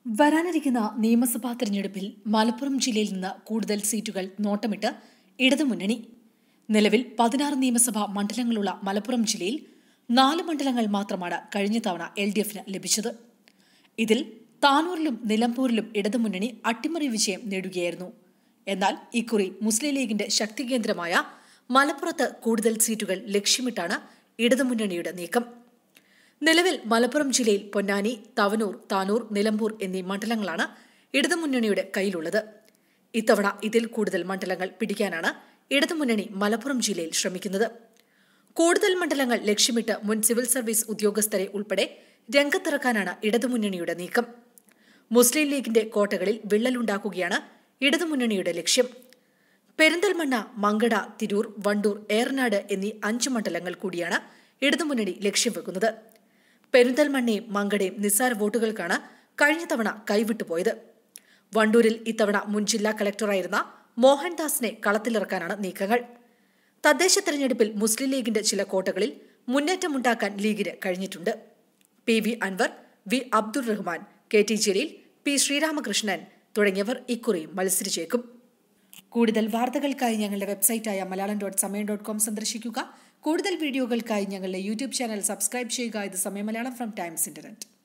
വരാനിരിക്കുന്ന നിയമസഭാ തെരഞ്ഞെടുപ്പിൽ മലപ്പുറം ജില്ലയിൽ നിന്ന് കൂടുതൽ സീറ്റുകൾ നോട്ടമിട്ട് ഇടതുമുന്നണി നിലവിൽ പതിനാറ് നിയമസഭാ മണ്ഡലങ്ങളുള്ള മലപ്പുറം ജില്ലയിൽ നാല് മണ്ഡലങ്ങൾ മാത്രമാണ് കഴിഞ്ഞ തവണ എൽ ഡി എഫിന് ലഭിച്ചത് ഇതിൽ താനൂരിലും നിലമ്പൂരിലും ഇടതുമുന്നണി അട്ടിമറി വിജയം നേടുകയായിരുന്നു എന്നാൽ ഇക്കുറി മുസ്ലിം ലീഗിന്റെ ശക്തി കേന്ദ്രമായ മലപ്പുറത്ത് കൂടുതൽ സീറ്റുകൾ ലക്ഷ്യമിട്ടാണ് ഇടതുമുന്നണിയുടെ നീക്കം നിലവിൽ മലപ്പുറം ജില്ലയിൽ പൊന്നാനി തവനൂർ താനൂർ നിലമ്പൂർ എന്നീ മണ്ഡലങ്ങളാണ് ഇടതുമുന്നണിയുടെ കയ്യിലുള്ളത് ഇത്തവണ ഇതിൽ കൂടുതൽ മണ്ഡലങ്ങൾ പിടിക്കാനാണ് ഇടതുമുന്നണി മലപ്പുറം ജില്ലയിൽ ശ്രമിക്കുന്നത് കൂടുതൽ മണ്ഡലങ്ങൾ ലക്ഷ്യമിട്ട് മുൻ സിവിൽ സർവീസ് ഉദ്യോഗസ്ഥരെ ഉൾപ്പെടെ രംഗത്തിറക്കാനാണ് ഇടതുമുന്നണിയുടെ നീക്കം മുസ്ലിം ലീഗിന്റെ കോട്ടകളിൽ വിള്ളലുണ്ടാക്കുകയാണ് ഇടതുമുന്നണിയുടെ ലക്ഷ്യം പെരിന്തൽമണ്ണ മങ്കട തിരൂർ വണ്ടൂർ ഏറനാട് എന്നീ അഞ്ച് മണ്ഡലങ്ങൾ കൂടിയാണ് ഇടതുമുന്നണി ലക്ഷ്യം വെക്കുന്നത് പെരിന്തൽമണ്ണയും മങ്കടയും നിസ്സാര വോട്ടുകൾക്കാണ് കഴിഞ്ഞ തവണ കൈവിട്ടുപോയത് വണ്ടൂരിൽ ഇത്തവണ മുൻ ജില്ലാ കളക്ടറായിരുന്ന മോഹൻദാസിനെ കളത്തിലിറക്കാനാണ് നീക്കങ്ങൾ തദ്ദേശ തെരഞ്ഞെടുപ്പിൽ മുസ്ലിം ലീഗിന്റെ ചില കോട്ടകളിൽ മുന്നേറ്റമുണ്ടാക്കാൻ ലീഗിന് കഴിഞ്ഞിട്ടുണ്ട് P V Anvar V Abdul Rahman K T Jaleel P Sreeramakrishnan തുടങ്ങിയവർ ഇക്കുറിയും മത്സരിച്ചേക്കും കൂടുതൽ വാർത്തകൾക്കായി ഞങ്ങളുടെ വെബ്സൈറ്റായ Malayalam dot Samayam dot com സന്ദർശിക്കുക കൂടുതൽ വീഡിയോകൾക്കായി ഞങ്ങളുടെ യൂട്യൂബ് ചാനൽ സബ്സ്ക്രൈബ് ചെയ്യുക ഇത് സമയം മലയാളം ഫ്രം ടൈംസ് ഇന്റർനെറ്റ്